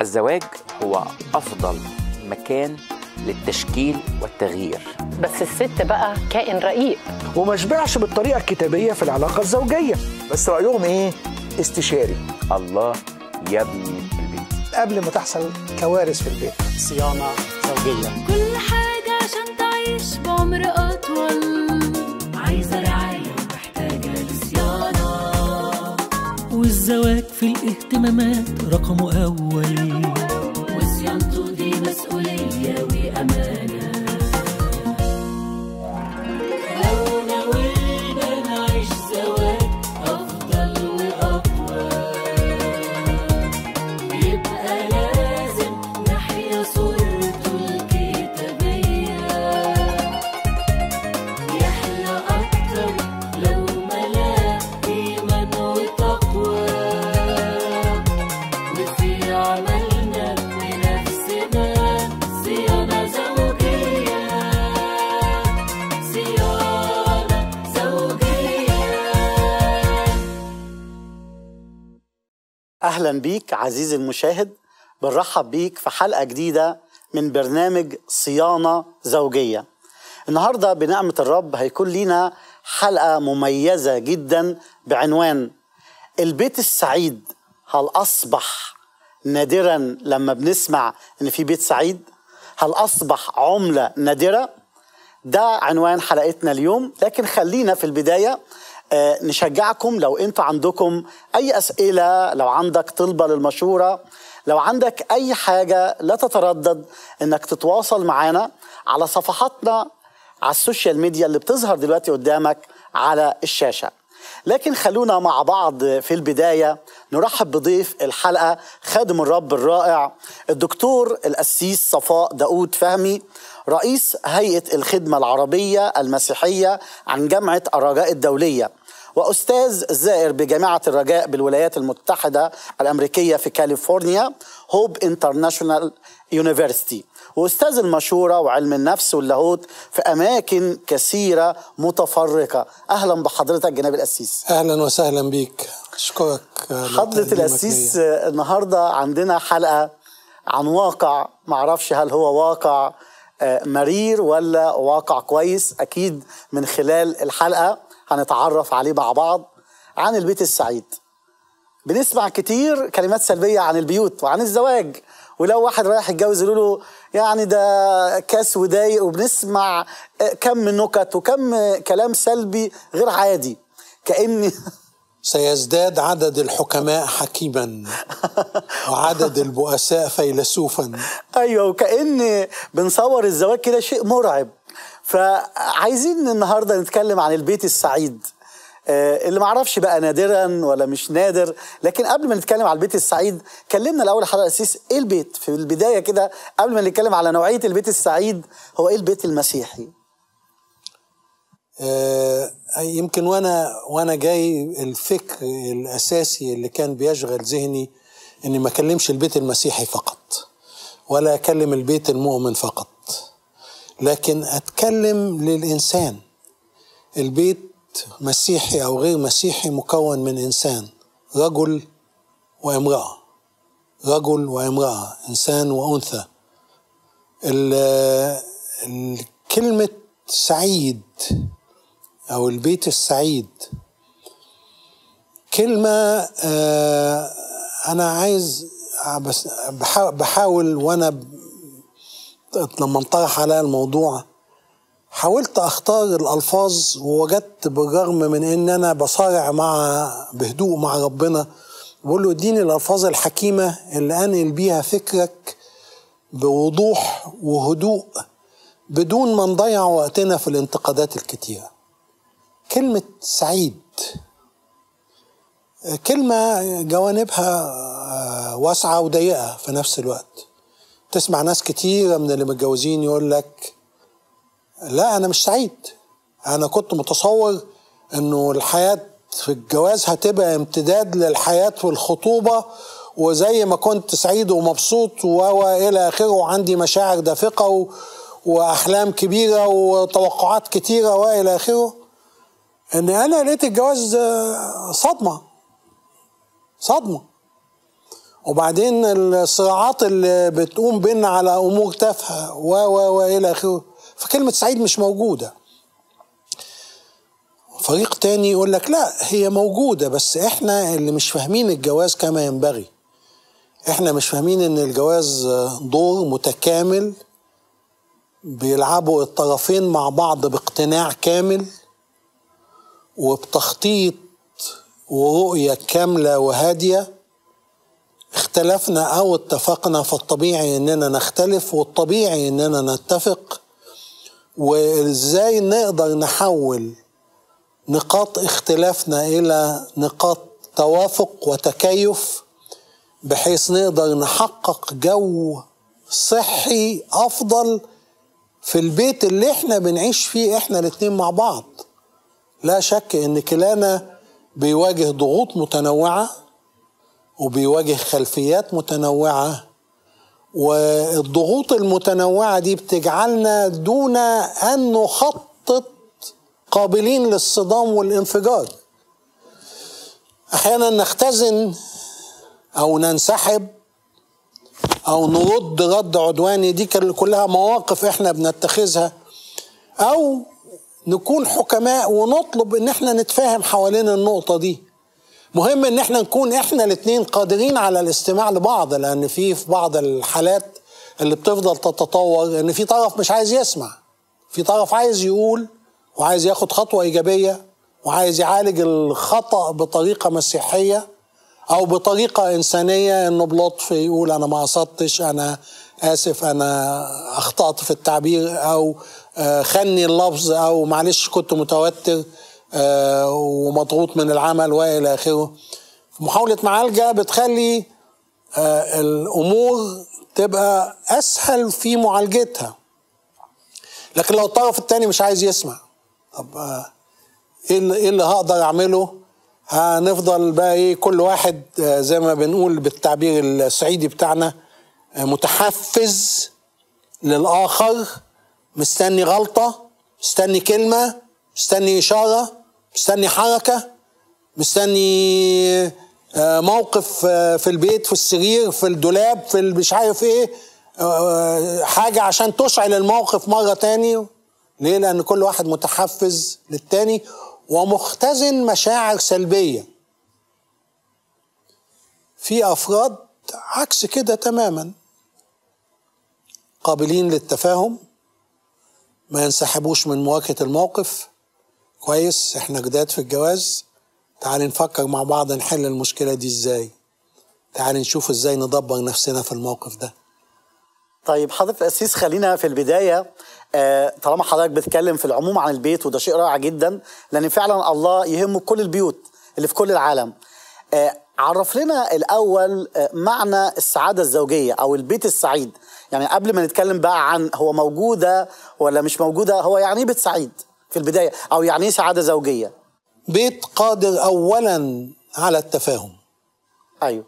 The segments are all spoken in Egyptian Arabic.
الزواج هو أفضل مكان للتشكيل والتغيير بس الست بقى كائن رقيق وما شبعش بالطريقه الكتابيه في العلاقه الزوجيه بس رايهم ايه استشاري الله يبني البيت قبل ما تحصل كوارث في البيت صيانة زوجية كل حاجة عشان تعيش بعمر أطول عايزة رعاية محتاجة لصيانة والزواج في الاهتمامات رقمه أول وصيانته دي مسؤولية وأمانة لو نوينا نعيش زواج أفضل وأطول يبقى لازم نحيا صورته الكتابية يحلى أكتر لو ملاه إيمان وتقوى وفي عملنا لنفسنا صيانة زوجية صيانة زوجية أهلا بيك عزيزي المشاهد بنرحب بيك في حلقة جديدة من برنامج صيانة زوجية النهاردة بنعمة الرب هيكون لينا حلقة مميزة جدا بعنوان البيت السعيد هل أصبح نادرا لما بنسمع إن في بيت سعيد هل أصبح عملة نادرة ده عنوان حلقتنا اليوم لكن خلينا في البداية آه، نشجعكم لو انتوا عندكم اي اسئله لو عندك طلبه للمشوره لو عندك اي حاجه لا تتردد انك تتواصل معنا على صفحاتنا على السوشيال ميديا اللي بتظهر دلوقتي قدامك على الشاشه لكن خلونا مع بعض في البدايه نرحب بضيف الحلقه خادم الرب الرائع الدكتور القسيس صفاء داود فهمي رئيس هيئه الخدمه العربيه المسيحيه عن جامعه الرجاء الدوليه واستاذ زائر بجامعه الرجاء بالولايات المتحده الامريكيه في كاليفورنيا هوب انترناشونال يونيفرسيتي واستاذ المشوره وعلم النفس واللاهوت في اماكن كثيره متفرقه اهلا بحضرتك جناب القسيس اهلا وسهلا بيك اشكرك على حضرة تقديمك القسيس ليا. النهارده عندنا حلقه عن واقع معرفش هل هو واقع آه، مرير ولا واقع كويس اكيد من خلال الحلقه هنتعرف عليه مع بعض عن البيت السعيد بنسمع كتير كلمات سلبيه عن البيوت وعن الزواج ولو واحد رايح يتجوز يقولوا له يعني ده كاس وضايق وبنسمع آه، كم نكت وكم كلام سلبي غير عادي كأن سيزداد عدد الحكماء حكيما وعدد البؤساء فيلسوفا ايوه وكأن بنصور الزواج كده شيء مرعب فعايزين النهارده نتكلم عن البيت السعيد آه، اللي معرفش بقى نادرا ولا مش نادر لكن قبل ما نتكلم على البيت السعيد كلمنا الاول حضرتك اسيس ايه البيت في البدايه كده قبل ما نتكلم على نوعيه البيت السعيد هو ايه البيت المسيحي آه، يمكن وانا وانا جاي الفكر الاساسي اللي كان بيشغل ذهني اني ما اكلمش البيت المسيحي فقط ولا اكلم البيت المؤمن فقط لكن اتكلم للانسان البيت مسيحي او غير مسيحي مكون من انسان رجل وامراه رجل وامراه انسان وانثى ال- ال- كلمه سعيد او البيت السعيد كلمه آه، انا عايز بس بحا- بحاول وانا ب- لما انطرح عليا الموضوع حاولت اختار الالفاظ ووجدت بالرغم من ان انا بصارع مع بهدوء مع ربنا بقول له اديني الالفاظ الحكيمه اللي انقل بيها فكرك بوضوح وهدوء بدون ما نضيع وقتنا في الانتقادات الكتيره كلمه سعيد كلمه جوانبها آه، واسعه وضيقه في نفس الوقت تسمع ناس كتيره من اللي متجوزين يقول لك لا انا مش سعيد انا كنت متصور انه الحياه في الجواز هتبقى امتداد للحياه في الخطوبه وزي ما كنت سعيد ومبسوط و الى اخره وعندي مشاعر دافقه و... واحلام كبيره وتوقعات كتيره والى اخره ان انا لقيت الجواز آه، صدمه صدمه وبعدين الصراعات اللي بتقوم بينا على امور تافهه و و والى اخره فكلمه سعيد مش موجوده فريق تاني يقول لك لا هي موجوده بس احنا اللي مش فاهمين الجواز كما ينبغي احنا مش فاهمين ان الجواز دور متكامل بيلعبوا الطرفين مع بعض باقتناع كامل وبتخطيط ورؤية كاملة وهادية اختلفنا أو اتفقنا فالطبيعي إننا نختلف والطبيعي إننا نتفق وإزاي نقدر نحول نقاط اختلافنا إلى نقاط توافق وتكيف بحيث نقدر نحقق جو صحي أفضل في البيت اللي احنا بنعيش فيه احنا الاتنين مع بعض لا شك ان كلانا بيواجه ضغوط متنوعة وبيواجه خلفيات متنوعة والضغوط المتنوعة دي بتجعلنا دون أن نخطط قابلين للصدام والانفجار أحيانا نختزن أو ننسحب أو نرد رد عدواني دي كل- كلها مواقف إحنا بنتخذها أو نكون حكماء ونطلب ان احنا نتفاهم حوالين النقطة دي مهم ان احنا نكون احنا الاتنين قادرين على الاستماع لبعض لان في في بعض الحالات اللي بتفضل تتطور ان في طرف مش عايز يسمع في طرف عايز يقول وعايز ياخد خطوة ايجابية وعايز يعالج الخطأ بطريقة مسيحية او بطريقة انسانية انه بلطف يقول انا ما قصدتش انا اسف انا اخطأت في التعبير او آه، خني اللفظ او معلش كنت متوتر آه، ومضغوط من العمل والى اخره محاولة معالجة بتخلي آه، الامور تبقى اسهل في معالجتها لكن لو الطرف التاني مش عايز يسمع طب آه، ايه اللي, إيه اللي هقدر اعمله هنفضل بقى ايه كل واحد آه، زي ما بنقول بالتعبير الصعيدي بتاعنا آه، متحفز للاخر مستني غلطه مستني كلمه مستني اشاره مستني حركه مستني آه، موقف آه، في البيت في السرير في الدولاب في ال- مش عارف ايه آه، حاجه عشان تشعل الموقف مره تاني ليه لان كل واحد متحفز للتاني ومختزن مشاعر سلبيه في افراد عكس كده تماما قابلين للتفاهم ما ينسحبوش من مواجهه الموقف كويس احنا جداد في الجواز تعال نفكر مع بعض نحل المشكله دي ازاي تعال نشوف ازاي ندبر نفسنا في الموقف ده طيب حضرتك أسيس خلينا في البداية آه، طالما حضرتك بتتكلم في العموم عن البيت وده شيء رائع جدا لأن فعلا الله يهمه كل البيوت اللي في كل العالم آه، عرف لنا الأول آه، معنى السعادة الزوجية أو البيت السعيد يعني قبل ما نتكلم بقى عن هو موجودة ولا مش موجودة هو يعني إيه بيت سعيد في البداية أو يعني إيه سعادة زوجية بيت قادر اولا على التفاهم أيوه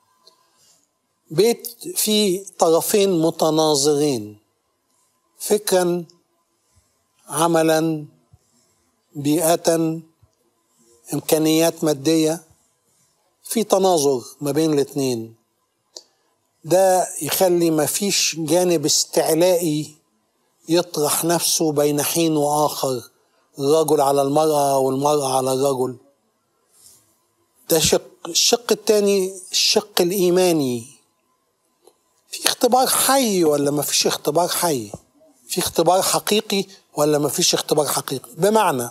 بيت فيه طرفين متناظرين فكرا عملا بيئة إمكانيات مادية في تناظر ما بين الاتنين ده يخلي مفيش جانب استعلائي يطرح نفسه بين حين وآخر الرجل على المرأة والمرأة على الرجل ده شق الشق التاني الشق الإيماني في اختبار حي ولا ما فيش اختبار حي في اختبار حقيقي ولا ما فيش اختبار حقيقي بمعنى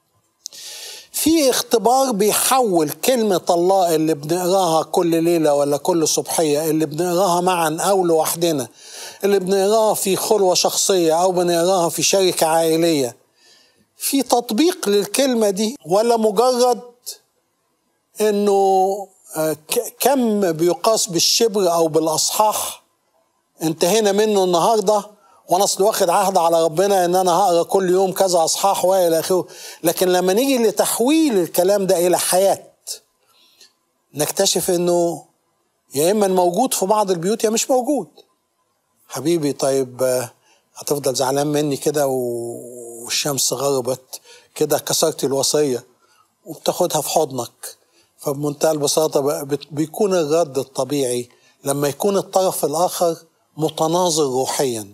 في اختبار بيحول كلمة الله اللي بنقراها كل ليلة ولا كل صبحية اللي بنقراها معا أو لوحدنا اللي بنقراها في خلوة شخصية أو بنقراها في شركة عائلية في تطبيق للكلمة دي ولا مجرد انه آه، ك- كم بيقاس بالشبر او بالاصحاح انتهينا منه النهارده وانا اصل واخد عهد على ربنا ان انا هقرا كل يوم كذا اصحاح والى اخره لكن لما نيجي لتحويل الكلام ده الى حياه نكتشف انه يا اما موجود في بعض البيوت يا مش موجود حبيبي طيب آه، هتفضل زعلان مني كده و- والشمس غربت كده كسرت الوصيه وبتاخدها في حضنك فبمنتهى البساطة بقى بت- بيكون الرد الطبيعي لما يكون الطرف الآخر متناظر روحيا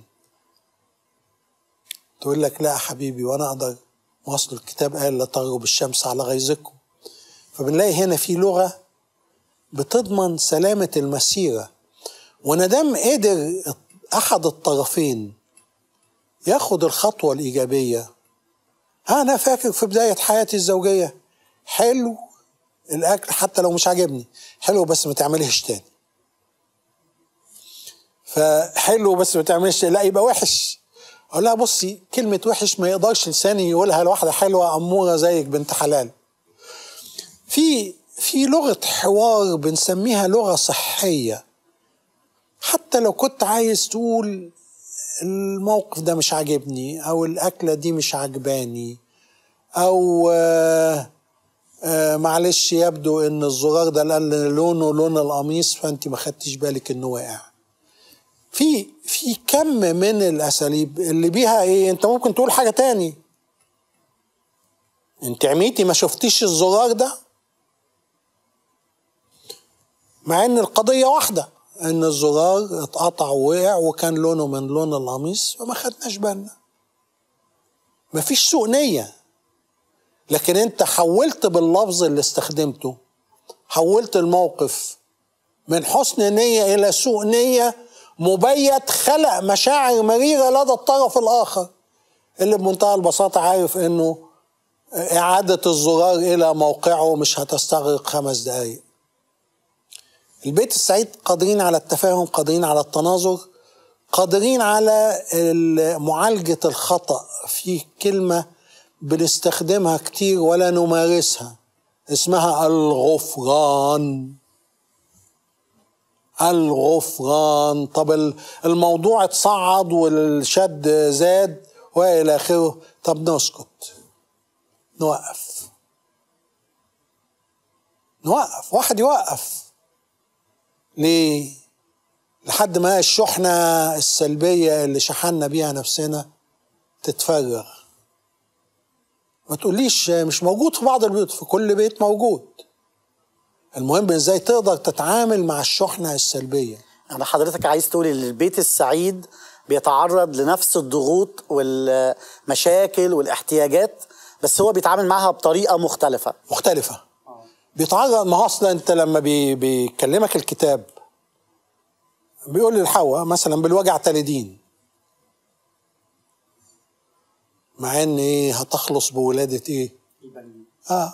تقول لك لا يا حبيبي وأنا أقدر ما أصل الكتاب قال لا تغرب الشمس على غيظكم فبنلاقي هنا في لغة بتضمن سلامة المسيرة وندام قدر أحد الطرفين ياخد الخطوة الإيجابية أنا فاكر في بداية حياتي الزوجية حلو الأكل حتى لو مش عاجبني حلو بس ما تعمليش تاني فحلو بس ما تعملش لا يبقى وحش اقول لها بصي كلمه وحش ما يقدرش لساني يقولها لواحده حلوه اموره زيك بنت حلال في في لغه حوار بنسميها لغه صحيه حتى لو كنت عايز تقول الموقف ده مش عاجبني او الاكله دي مش عجباني او آه آه معلش يبدو ان الزرار ده لان لونه لون القميص فانت ما خدتيش بالك انه واقع في في كم من الاساليب اللي بيها ايه انت ممكن تقول حاجه تاني انت عميتي ما شفتيش الزرار ده مع ان القضيه واحده ان الزرار اتقطع ووقع وكان لونه من لون القميص فما خدناش بالنا مفيش سوء نيه لكن انت حولت باللفظ اللي استخدمته حولت الموقف من حسن نية إلى سوء نية مبيت خلق مشاعر مريرة لدى الطرف الآخر اللي بمنتهى البساطة عارف إنه إعادة الزرار إلى موقعه مش هتستغرق خمس دقايق البيت السعيد قادرين على التفاهم قادرين على التناظر قادرين على ال- معالجة الخطأ في كلمة بنستخدمها كتير ولا نمارسها اسمها الغفران الغفران طب ال- الموضوع اتصعد والشد زاد والى اخره طب نسكت نوقف نوقف واحد يوقف ليه لحد ما الشحنة السلبية اللي شحنا بيها نفسنا تتفرغ ما تقوليش مش موجود في بعض البيوت في كل بيت موجود المهم ازاي تقدر تتعامل مع الشحنة السلبية أنا حضرتك عايز تقولي إن البيت السعيد بيتعرض لنفس الضغوط والمشاكل والاحتياجات بس هو بيتعامل معاها بطريقة مختلفة مختلفة بيتعرض ما هو اصلا انت لما بي بيكلمك الكتاب بيقول للحواء مثلا بالوجع تلدين مع ان ايه هتخلص بولادة ايه اه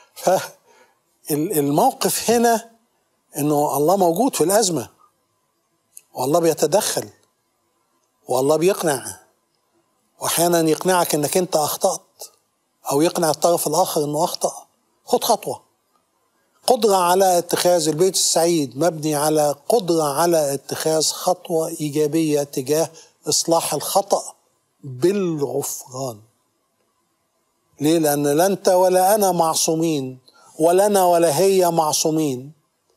فالموقف هنا انه الله موجود في الازمة والله بيتدخل والله بيقنع واحيانا يقنعك انك انت اخطأت او يقنع الطرف الاخر انه اخطأ خد خطوة قدرة على اتخاذ البيت السعيد مبني على قدرة على اتخاذ خطوة إيجابية تجاه إصلاح الخطأ بالغفران ليه؟ لأن لا أنت ولا أنا معصومين ولا أنا ولا هي معصومين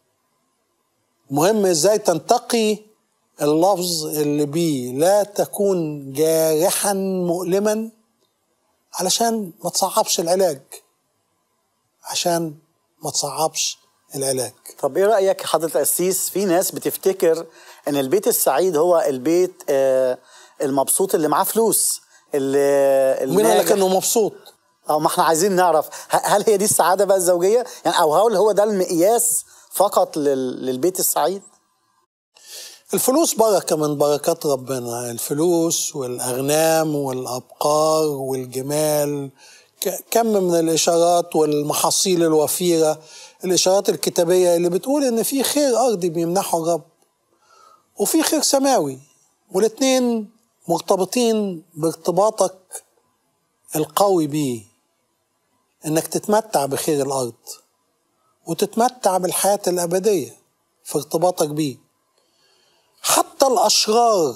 مهم إزاي تنتقي اللفظ اللي بيه لا تكون جارحا مؤلما علشان ما تصعبش العلاج عشان ما تصعبش العلاج طب ايه رايك حضره القسيس في ناس بتفتكر ان البيت السعيد هو البيت آه، المبسوط اللي معاه فلوس اللي مين قال لك الناجح. انه مبسوط او ما احنا عايزين نعرف ه- هل هي دي السعاده بقى الزوجيه يعني او هل هو ده المقياس فقط لل- للبيت السعيد الفلوس بركة من بركات ربنا الفلوس والأغنام والأبقار والجمال ك- كم من الإشارات والمحاصيل الوفيرة الإشارات الكتابية اللي بتقول إن في خير أرضي بيمنحه الرب وفي خير سماوي والاتنين مرتبطين بارتباطك القوي بيه إنك تتمتع بخير الأرض وتتمتع بالحياة الأبدية في ارتباطك بيه حتى الأشرار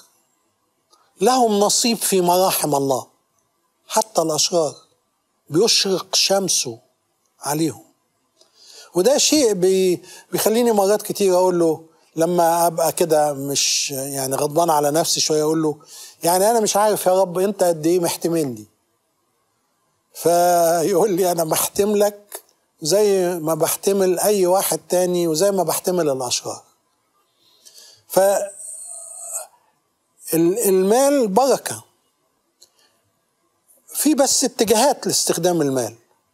لهم نصيب في مراحم الله حتى الأشرار بيشرق شمسه عليهم وده شيء بي بيخليني مرات كتير أقول له لما أبقى كده مش يعني غضبان على نفسي شوية أقول له يعني أنا مش عارف يا رب أنت قد إيه محتملني فيقول لي أنا محتملك زي ما بحتمل اي واحد تاني وزي ما بحتمل الاشرار ف ال- المال بركه في بس اتجاهات لاستخدام المال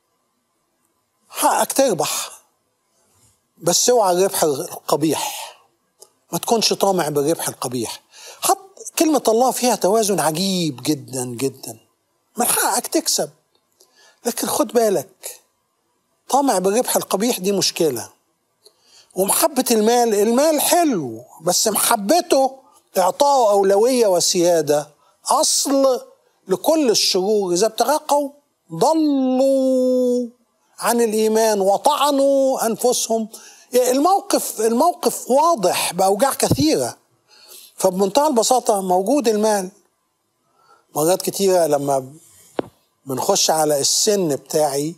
حقك تربح بس اوعى الربح القبيح ما تكونش طامع بالربح القبيح حط كلمة الله فيها توازن عجيب جدا جدا من حقك تكسب لكن خد بالك طامع بالربح القبيح دي مشكلة ومحبة المال المال حلو بس محبته إعطائه أولوية وسيادة أصل لكل الشرور إذا ابتغوا ضلوا عن الإيمان وطعنوا أنفسهم الموقف الموقف واضح بأوجاع كثيرة فبمنتهى البساطة موجود المال مرات كتيرة لما بنخش على السن بتاعي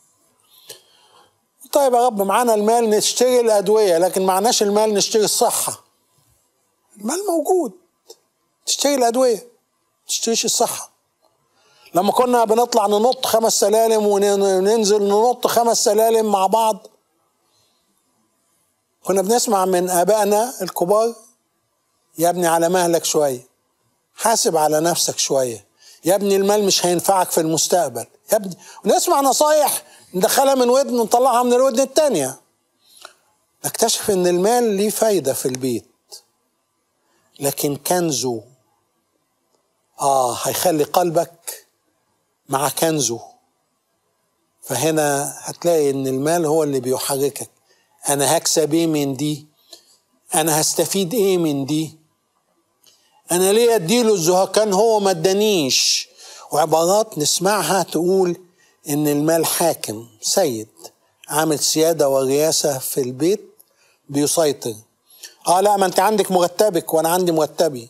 طيب يا رب معانا المال نشتري الأدوية لكن معناش المال نشتري الصحة المال موجود تشتري الأدوية تشتريش الصحة لما كنا بنطلع ننط خمس سلالم وننزل ننط خمس سلالم مع بعض كنا بنسمع من آبائنا الكبار يا ابني على مهلك شوية حاسب على نفسك شوية يا ابني المال مش هينفعك في المستقبل يا ابني ونسمع نصايح ندخلها من ودن ونطلعها من الودن التانية نكتشف ان المال ليه فايدة في البيت لكن كنزه اه هيخلي قلبك مع كنزه فهنا هتلاقي ان المال هو اللي بيحركك انا هكسب ايه من دي انا هستفيد ايه من دي انا ليه اديله الزهقان هو ما ادانيش وعبارات نسمعها تقول ان المال حاكم سيد عامل سياده ورياسه في البيت بيسيطر اه لا ما انت عندك مرتبك وانا عندي مرتبي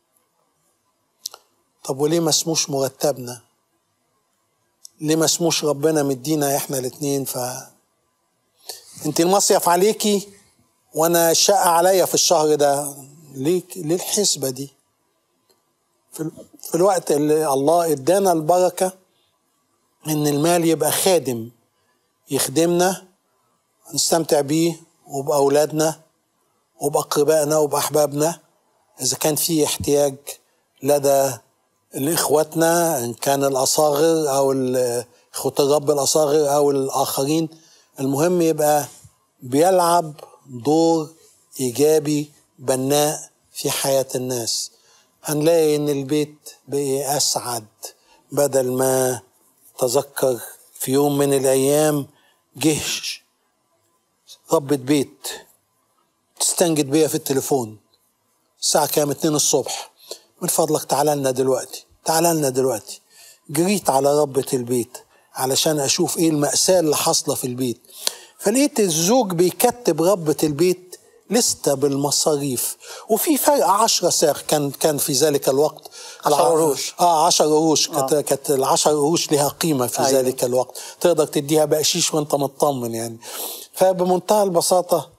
طب وليه ما اسموش مرتبنا ليه ما اسموش ربنا مدينا احنا الاتنين ف انت المصيف عليكي وانا الشقه عليا في الشهر ده ليه ليه الحسبه دي في, ال- في الوقت اللي الله ادانا البركه ان المال يبقى خادم يخدمنا نستمتع بيه وباولادنا وباقربائنا وباحبابنا اذا كان في احتياج لدى لاخواتنا ان كان الاصاغر او ال- اخوه الرب الاصاغر او الاخرين المهم يبقى بيلعب دور ايجابي بناء في حياه الناس هنلاقي ان البيت بقي اسعد بدل ما تذكر في يوم من الايام جه ربة بيت تستنجد بيا في التليفون الساعة كام اتنين الصبح من فضلك تعال لنا دلوقتي تعال لنا دلوقتي جريت على ربة البيت علشان اشوف ايه المأساة اللي حاصلة في البيت فلقيت الزوج بيكتب ربة البيت لستة بالمصاريف وفي فرق عشرة ساغ كان كان في ذلك الوقت عشر الع- قروش. اه 10 قروش كانت كانت ال 10 قروش لها قيمه في أيوة. ذلك الوقت تقدر تديها بقشيش وانت مطمن يعني فبمنتهى البساطه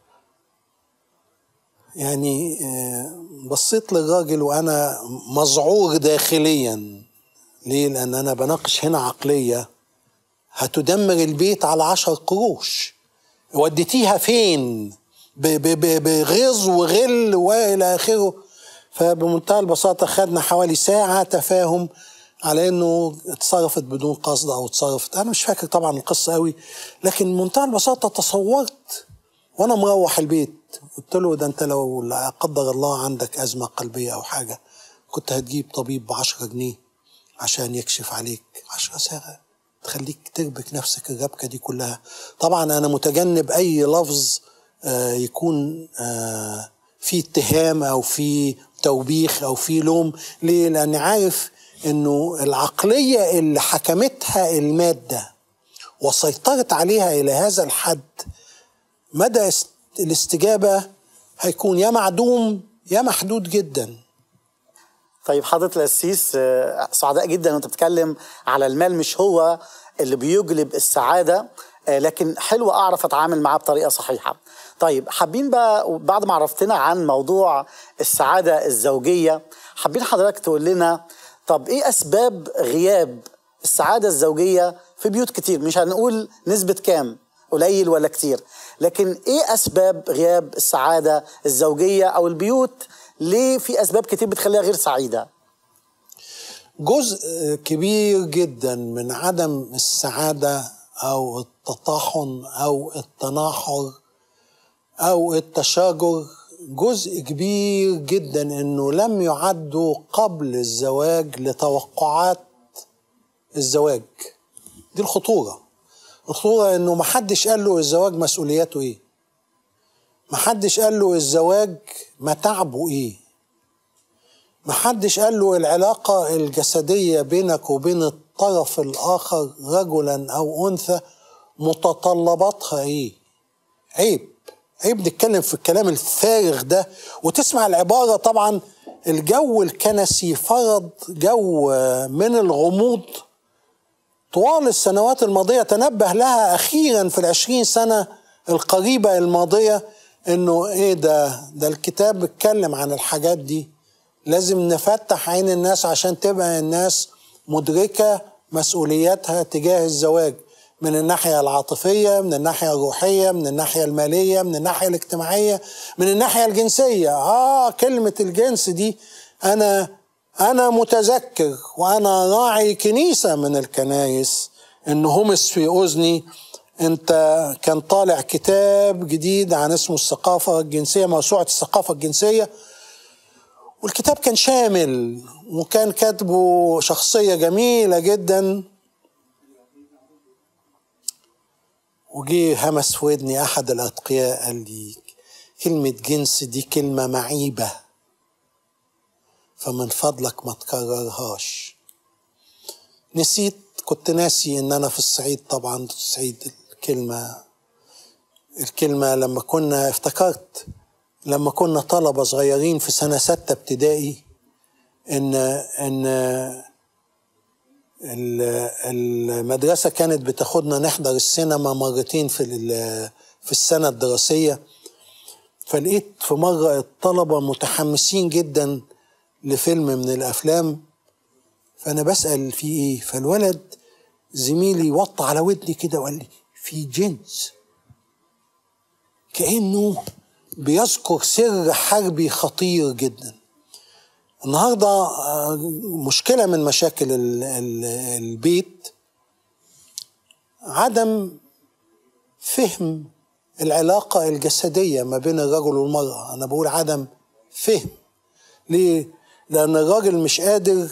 يعني آه، بصيت للراجل وانا مذعور داخليا ليه لان انا بناقش هنا عقليه هتدمر البيت على عشر قروش وديتيها فين ب- ب- ب- بغيظ وغل والى اخره فبمنتهى البساطه خدنا حوالي ساعه تفاهم على انه اتصرفت بدون قصد او اتصرفت انا مش فاكر طبعا القصه قوي لكن بمنتهى البساطه تصورت وانا مروح البيت قلت له ده انت لو لا قدر الله عندك ازمه قلبيه او حاجه كنت هتجيب طبيب ب 10 جنيه عشان يكشف عليك 10 ساعه تخليك تربك نفسك الربكه دي كلها طبعا انا متجنب اي لفظ آه، يكون آه، فيه اتهام او فيه توبيخ او فيه لوم ليه لاني عارف انه العقليه اللي حكمتها الماده وسيطرت عليها الى هذا الحد مدى است- الاستجابه هيكون يا معدوم يا محدود جدا طيب حضرة القسيس آه، سعداء جدا وانت بتتكلم على المال مش هو اللي بيجلب السعادة آه، لكن حلو اعرف اتعامل معاه بطريقة صحيحة طيب حابين بقى بعد ما عرفتنا عن موضوع السعادة الزوجية حابين حضرتك تقول لنا طب ايه اسباب غياب السعادة الزوجية في بيوت كتير مش هنقول نسبة كام قليل ولا كتير لكن ايه اسباب غياب السعاده الزوجيه او البيوت ليه في اسباب كتير بتخليها غير سعيده جزء كبير جدا من عدم السعادة أو التطاحن أو التناحر أو التشاجر جزء كبير جدا إنه لم يعدوا قبل الزواج لتوقعات الزواج دي الخطورة الخطورة إنه محدش قال له الزواج مسؤولياته إيه محدش قال له الزواج متاعبه إيه محدش قال له العلاقة الجسدية بينك وبين الطرف الآخر رجلا أو أنثى متطلباتها إيه عيب عيب نتكلم في الكلام الفارغ ده وتسمع العبارة طبعا الجو الكنسي فرض جو من الغموض طوال السنوات الماضية تنبه لها أخيرا في العشرين سنة القريبة الماضية إنه إيه ده ده الكتاب بيتكلم عن الحاجات دي لازم نفتح عين الناس عشان تبقى الناس مدركة مسؤولياتها تجاه الزواج من الناحية العاطفية من الناحية الروحية من الناحية المالية من الناحية الاجتماعية من الناحية الجنسية آه كلمة الجنس دي أنا أنا متذكر وأنا راعي كنيسة من الكنايس إن همس في أذني أنت كان طالع كتاب جديد عن اسمه الثقافة الجنسية موسوعة الثقافة الجنسية والكتاب كان شامل وكان كاتبه شخصية جميلة جدا وجي همس في ودني أحد الأتقياء قال لي كلمة جنس دي كلمة معيبة فمن فضلك ما تكررهاش نسيت كنت ناسي ان انا في الصعيد طبعا في الصعيد الكلمة الكلمة لما كنا افتكرت لما كنا طلبة صغيرين في سنة ستة ابتدائي ان ان ال- المدرسة كانت بتاخدنا نحضر السينما مرتين في ال- في السنة الدراسية فلقيت في مرة الطلبة متحمسين جدا لفيلم من الأفلام فأنا بسأل في إيه فالولد زميلي وطى على ودني كده وقال لي في جنس كأنه بيذكر سر حربي خطير جدا النهارده آه، مشكله من مشاكل ال- ال- البيت عدم فهم العلاقه الجسديه ما بين الرجل والمراه انا بقول عدم فهم ليه لان الراجل مش قادر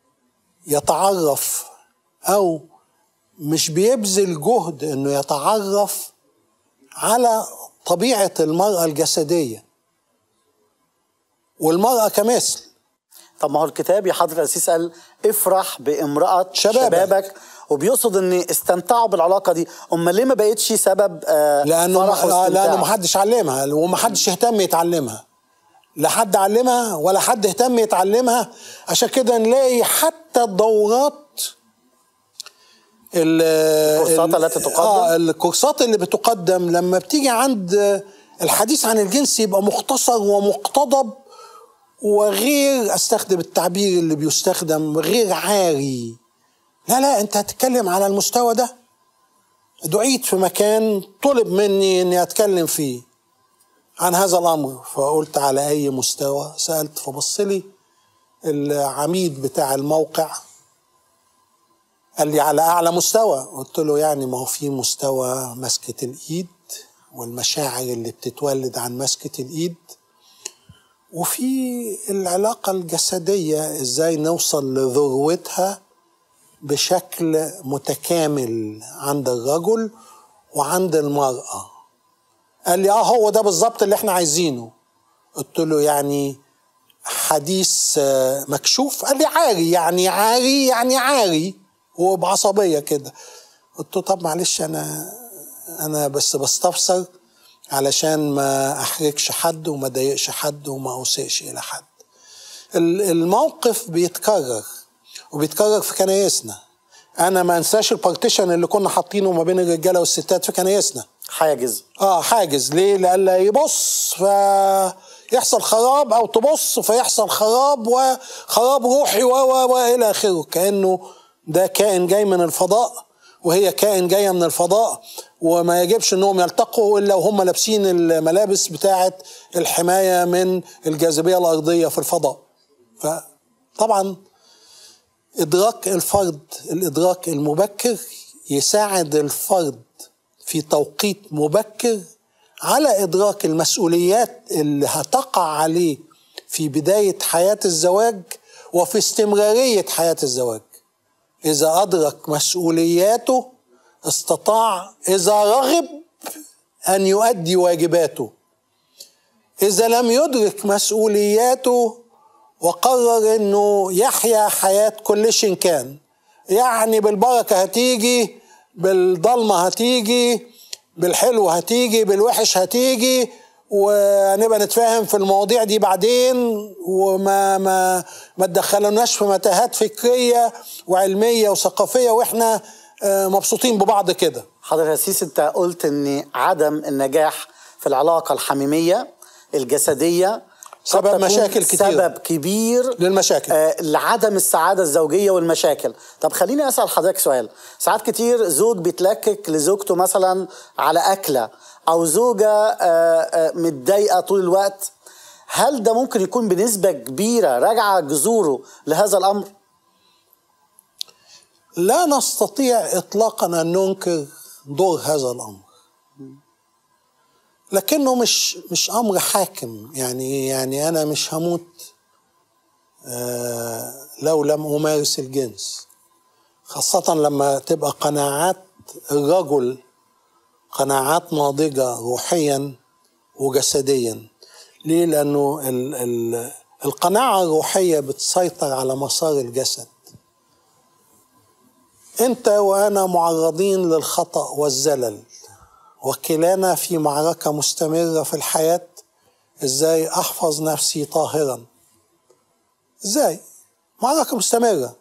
يتعرف او مش بيبذل جهد انه يتعرف على طبيعه المراه الجسديه والمراه كمثل طب ما هو الكتاب يا حضرة الأسيس قال افرح بامرأة شبابك. شبابك وبيقصد ان استمتعوا بالعلاقة دي امال ليه ما بقتش سبب آه لانه فرح آه، واستمتاع؟ لانه ما حدش علمها وما حدش يهتم يتعلمها لا حد علمها ولا حد اهتم يتعلمها عشان كده نلاقي حتى الدورات ال- الكورسات ال- التي تقدم؟ اه الكورسات اللي بتقدم لما بتيجي عند الحديث عن الجنس يبقى مختصر ومقتضب وغير استخدم التعبير اللي بيستخدم غير عاري لا لا انت هتتكلم على المستوى ده دعيت في مكان طلب مني اني اتكلم فيه عن هذا الامر فقلت على اي مستوى سالت فبص لي العميد بتاع الموقع قال لي على اعلى مستوى قلت له يعني ما هو في مستوى مسكه الايد والمشاعر اللي بتتولد عن مسكه الايد وفي العلاقه الجسديه ازاي نوصل لذروتها بشكل متكامل عند الرجل وعند المرأة قال لي اه هو ده بالظبط اللي احنا عايزينه قلت له يعني حديث آه، مكشوف قال لي عاري يعني عاري يعني عاري وبعصبية كده قلت له طب معلش انا انا بس بستفسر علشان ما احرجش حد وما ضايقش حد وما اسيئش الى حد ال- الموقف بيتكرر وبيتكرر في كنايسنا انا ما انساش البارتيشن اللي كنا حاطينه ما بين الرجاله والستات في كنايسنا حاجز اه حاجز ليه لألا يبص فيحصل خراب او تبص فيحصل خراب وخراب روحي و و و الى اخره كانه ده كائن جاي من الفضاء وهي كائن جايه من الفضاء وما يجبش انهم يلتقوا الا وهم لابسين الملابس بتاعه الحمايه من الجاذبيه الارضيه في الفضاء فطبعا ادراك الفرد الادراك المبكر يساعد الفرد في توقيت مبكر على ادراك المسؤوليات اللي هتقع عليه في بدايه حياه الزواج وفي استمراريه حياه الزواج اذا ادرك مسؤولياته استطاع اذا رغب ان يؤدي واجباته اذا لم يدرك مسؤولياته وقرر انه يحيا حياه كل شيء كان يعني بالبركه هتيجي بالضلمه هتيجي بالحلو هتيجي بالوحش هتيجي ونبقى نتفاهم في المواضيع دي بعدين وما ما ما تدخلوناش في متاهات فكريه وعلميه وثقافيه واحنا آه، مبسوطين ببعض كده حضرتك يا سيس انت قلت ان عدم النجاح في العلاقه الحميميه الجسديه قد سبب تكون مشاكل كتيرة. سبب كبير للمشاكل آه، لعدم السعاده الزوجيه والمشاكل طب خليني اسال حضرتك سؤال ساعات كتير زوج بيتلكك لزوجته مثلا على اكله او زوجه آه، آه، متضايقه طول الوقت هل ده ممكن يكون بنسبه كبيره راجعه جذوره لهذا الامر لا نستطيع اطلاقا ان ننكر دور هذا الامر لكنه مش مش امر حاكم يعني يعني انا مش هموت آه لو لم امارس الجنس خاصة لما تبقى قناعات الرجل قناعات ناضجة روحيا وجسديا ليه؟ لأنه ال ال القناعة الروحية بتسيطر على مسار الجسد انت وانا معرضين للخطا والزلل وكلانا في معركه مستمره في الحياه ازاي احفظ نفسي طاهرا ازاي معركه مستمره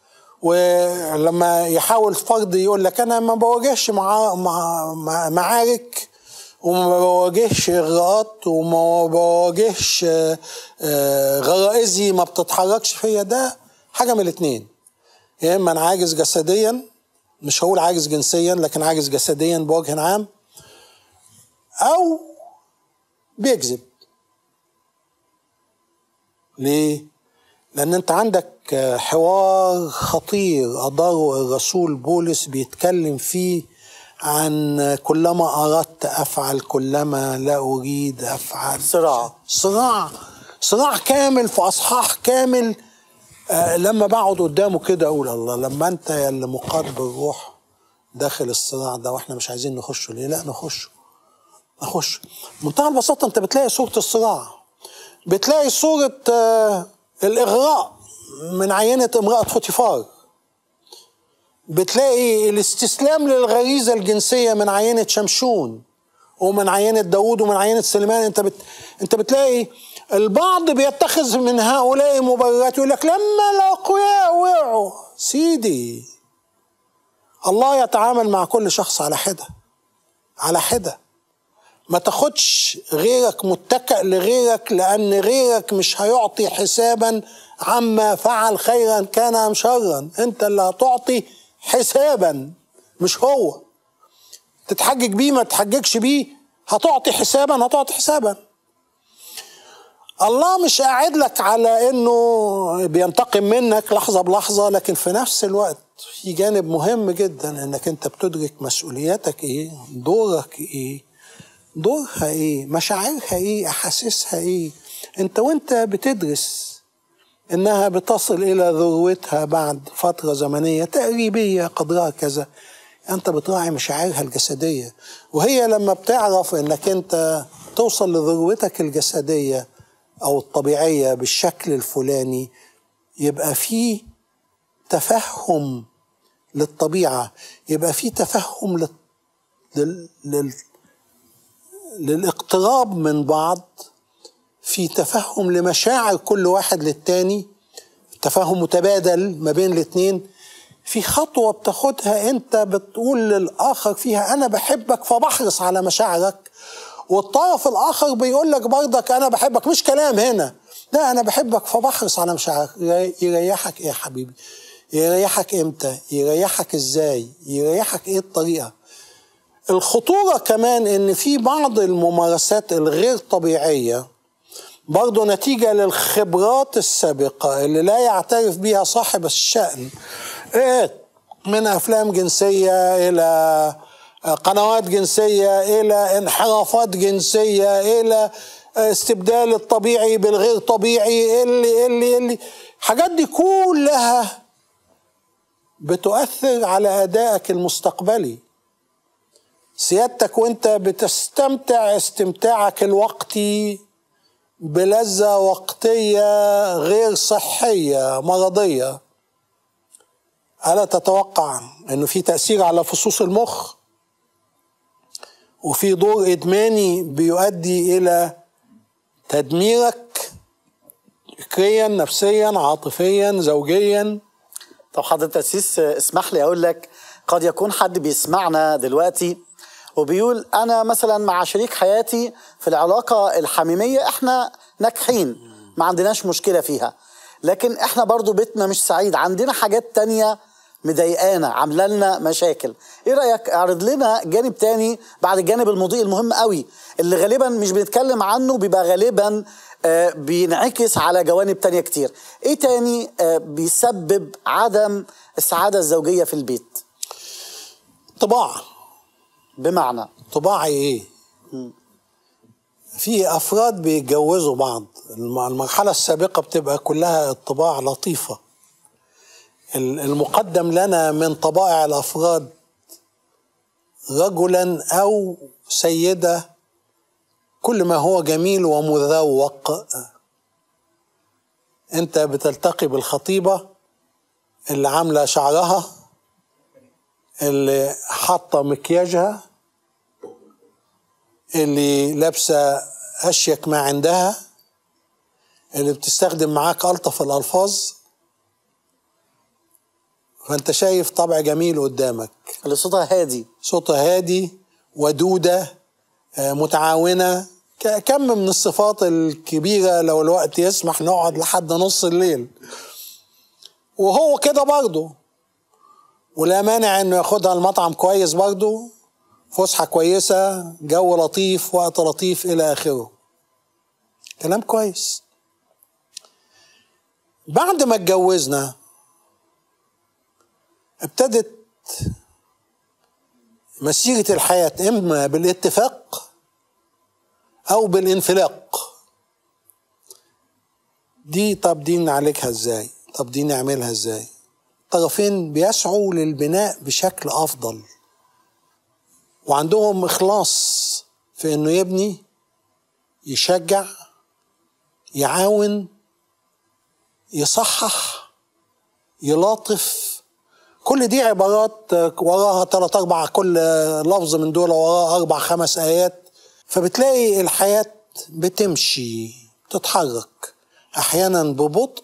ولما يحاول فرد يقول لك انا ما بواجهش مع مع مع معارك وما بواجهش اغراءات وما بواجهش آه، آه، غرائزي ما بتتحركش فيا ده حاجه من الاتنين يا اما انا عاجز جسديا مش هقول عاجز جنسيا لكن عاجز جسديا بوجه عام او بيكذب ليه لان انت عندك حوار خطير اداره الرسول بولس بيتكلم فيه عن كلما اردت افعل كلما لا اريد افعل صراع. صراع صراع كامل في اصحاح كامل آه، لما بقعد قدامه كده اقول الله لما انت يا اللي مقاد بالروح داخل الصراع ده واحنا مش عايزين نخشه ليه؟ لا نخشه نخش بمنتهى البساطه انت بتلاقي صوره الصراع بتلاقي صوره آه، الاغراء من عينه امراه فوتيفار بتلاقي الاستسلام للغريزه الجنسيه من عينه شمشون ومن عينه داوود ومن عينه سليمان انت بت... انت بتلاقي البعض بيتخذ من هؤلاء مبررات يقول لك لما الاقوياء وقعوا سيدي الله يتعامل مع كل شخص على حده على حده ما تاخدش غيرك متكئ لغيرك لان غيرك مش هيعطي حسابا عما فعل خيرا كان ام شرا انت اللي هتعطي حسابا مش هو تتحجج بيه ما تتحججش بيه هتعطي حسابا هتعطي حسابا الله مش قاعد لك على انه بينتقم منك لحظه بلحظه لكن في نفس الوقت في جانب مهم جدا انك انت بتدرك مسؤولياتك ايه دورك ايه دورها ايه مشاعرها ايه احاسيسها ايه انت وانت بتدرس انها بتصل الى ذروتها بعد فتره زمنيه تقريبيه قدرها كذا انت بتراعي مشاعرها الجسديه وهي لما بتعرف انك انت توصل لذروتك الجسديه او الطبيعيه بالشكل الفلاني يبقى في تفهم للطبيعه يبقى في تفهم لل... لل... لل... للاقتراب من بعض في تفهم لمشاعر كل واحد للتاني تفاهم متبادل ما بين الاتنين في خطوة بتاخدها انت بتقول للآخر فيها أنا بحبك فبحرص على مشاعرك والطرف الآخر بيقول لك برضك أنا بحبك مش كلام هنا لا أنا بحبك فبحرص على مشاعرك يريحك إيه يا حبيبي يريحك امتى يريحك ازاي يريحك ايه الطريقه الخطوره كمان ان في بعض الممارسات الغير طبيعيه برضه نتيجة للخبرات السابقة اللي لا يعترف بها صاحب الشأن إيه من أفلام جنسية إلى قنوات جنسية إلى انحرافات جنسية إلى استبدال الطبيعي بالغير طبيعي اللي اللي اللي الحاجات دي كلها بتؤثر على أدائك المستقبلي سيادتك وانت بتستمتع استمتاعك الوقتي بلذة وقتية غير صحية مرضية ألا تتوقع أنه في تأثير على فصوص المخ وفي دور إدماني بيؤدي إلى تدميرك فكريا نفسيا عاطفيا زوجيا طب حضرتك أسيس اسمح لي أقول لك قد يكون حد بيسمعنا دلوقتي وبيقول أنا مثلا مع شريك حياتي في العلاقة الحميمية إحنا ناجحين ما عندناش مشكلة فيها لكن إحنا برضو بيتنا مش سعيد عندنا حاجات تانية مضايقانا عامله لنا مشاكل ايه رايك اعرض لنا جانب تاني بعد الجانب المضيء المهم قوي اللي غالبا مش بنتكلم عنه بيبقى غالبا آه، بينعكس على جوانب تانية كتير ايه تاني آه، بيسبب عدم السعادة الزوجية في البيت طباع بمعنى طباعي ايه في افراد بيتجوزوا بعض الم- المرحله السابقه بتبقى كلها الطباع لطيفه ال- المقدم لنا من طبائع الافراد رجلا او سيده كل ما هو جميل ومذوق انت بتلتقي بالخطيبه اللي عامله شعرها اللي حاطه مكياجها اللي لابسه اشيك ما عندها اللي بتستخدم معاك الطف الالفاظ فانت شايف طبع جميل قدامك اللي صوتها هادي صوتها هادي ودودة آه، متعاونة ك- كم من الصفات الكبيرة لو الوقت يسمح نقعد لحد نص الليل وهو كده برضه ولا مانع انه ياخدها المطعم كويس برضه فسحة كويسة جو لطيف وقت لطيف إلى آخره كلام كويس بعد ما اتجوزنا ابتدت مسيرة الحياة إما بالاتفاق أو بالانفلاق دي طب دي نعالجها ازاي طب دي نعملها ازاي الطرفين بيسعوا للبناء بشكل أفضل وعندهم إخلاص في إنه يبني يشجع يعاون يصحح يلاطف كل دي عبارات وراها ثلاث اربع كل لفظ من دول وراه اربع خمس ايات فبتلاقي الحياه بتمشي بتتحرك احيانا ببطء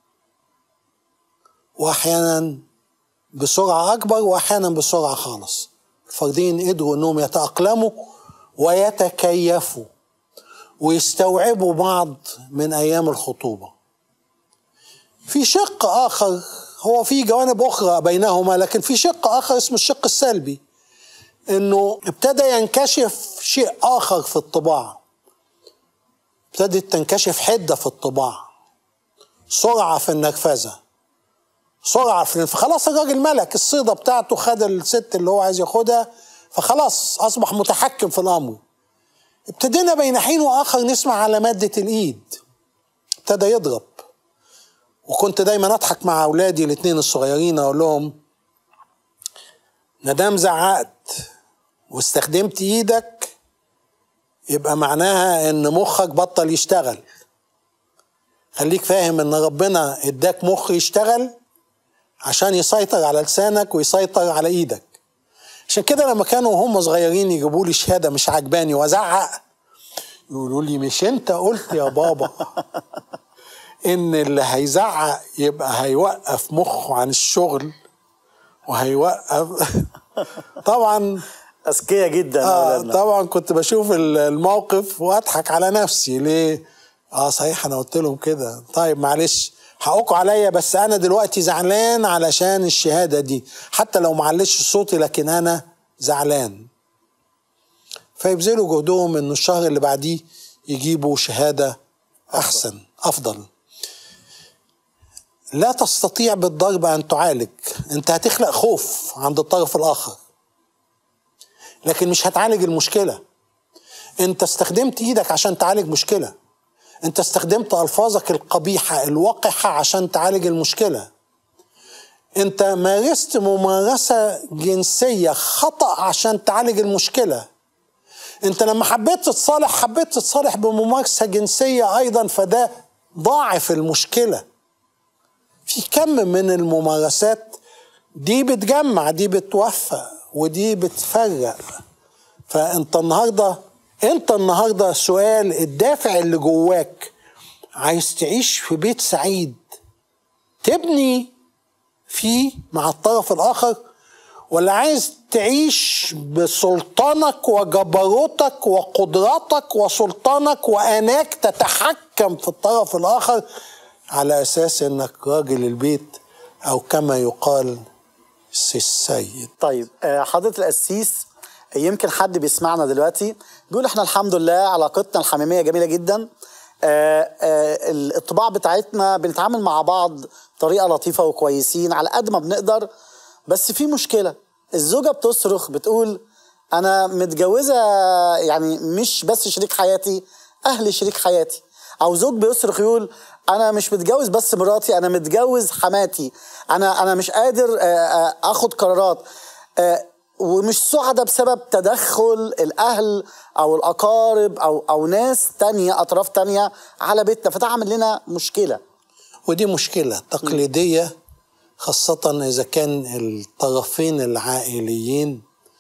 واحيانا بسرعه اكبر واحيانا بسرعه خالص الفردين قدروا انهم يتاقلموا ويتكيفوا ويستوعبوا بعض من ايام الخطوبه في شق اخر هو في جوانب اخرى بينهما لكن في شق اخر اسمه الشق السلبي انه ابتدى ينكشف شيء اخر في الطباع ابتدت تنكشف حده في الطباع سرعه في النرفزه سرعه في فخلاص الراجل ملك الصيده بتاعته خد الست اللي هو عايز ياخدها فخلاص اصبح متحكم في الامر ابتدينا بين حين واخر نسمع على ماده الايد ابتدى يضرب وكنت دايما اضحك مع اولادي الاثنين الصغيرين اقول لهم مادام زعقت واستخدمت ايدك يبقى معناها ان مخك بطل يشتغل خليك فاهم ان ربنا اداك مخ يشتغل عشان يسيطر على لسانك ويسيطر على ايدك عشان كده لما كانوا هم صغيرين يجيبوا لي شهاده مش عجباني وازعق يقولوا لي مش انت قلت يا بابا ان اللي هيزعق يبقى هيوقف مخه عن الشغل وهيوقف طبعا اذكياء جدا يا آه أولادنا. طبعا كنت بشوف ال- الموقف واضحك على نفسي ليه اه صحيح انا قلت لهم كده طيب معلش حقكم عليا بس انا دلوقتي زعلان علشان الشهاده دي حتى لو معلش صوتي لكن انا زعلان فيبذلوا جهدهم ان الشهر اللي بعديه يجيبوا شهاده احسن افضل لا تستطيع بالضرب ان تعالج انت هتخلق خوف عند الطرف الاخر لكن مش هتعالج المشكله انت استخدمت ايدك عشان تعالج مشكله انت استخدمت الفاظك القبيحه الوقحه عشان تعالج المشكله انت مارست ممارسه جنسيه خطا عشان تعالج المشكله انت لما حبيت تتصالح حبيت تتصالح بممارسه جنسيه ايضا فده ضاعف المشكله في كم من الممارسات دي بتجمع دي بتوفق ودي بتفرق فانت النهارده انت النهارده سؤال الدافع اللي جواك عايز تعيش في بيت سعيد تبني فيه مع الطرف الاخر ولا عايز تعيش بسلطانك وجبروتك وقدراتك وسلطانك واناك تتحكم في الطرف الاخر على اساس انك راجل البيت او كما يقال سي السيد طيب آه، حضرة القسيس يمكن حد بيسمعنا دلوقتي بيقول احنا الحمد لله علاقتنا الحميمية جميلة جدا آه، آه، الطباع بتاعتنا بنتعامل مع بعض بطريقة لطيفة وكويسين على قد ما بنقدر بس في مشكلة الزوجة بتصرخ بتقول أنا متجوزة يعني مش بس شريك حياتي أهل شريك حياتي أو زوج بيصرخ يقول أنا مش متجوز بس مراتي أنا متجوز حماتي أنا أنا مش قادر آه، آه، آخد قرارات آه، ومش سعداء بسبب تدخل الأهل أو الأقارب أو أو ناس تانية أطراف تانية على بيتنا فده عامل لنا مشكلة ودي مشكلة تقليدية خاصة إذا كان الطرفين العائليين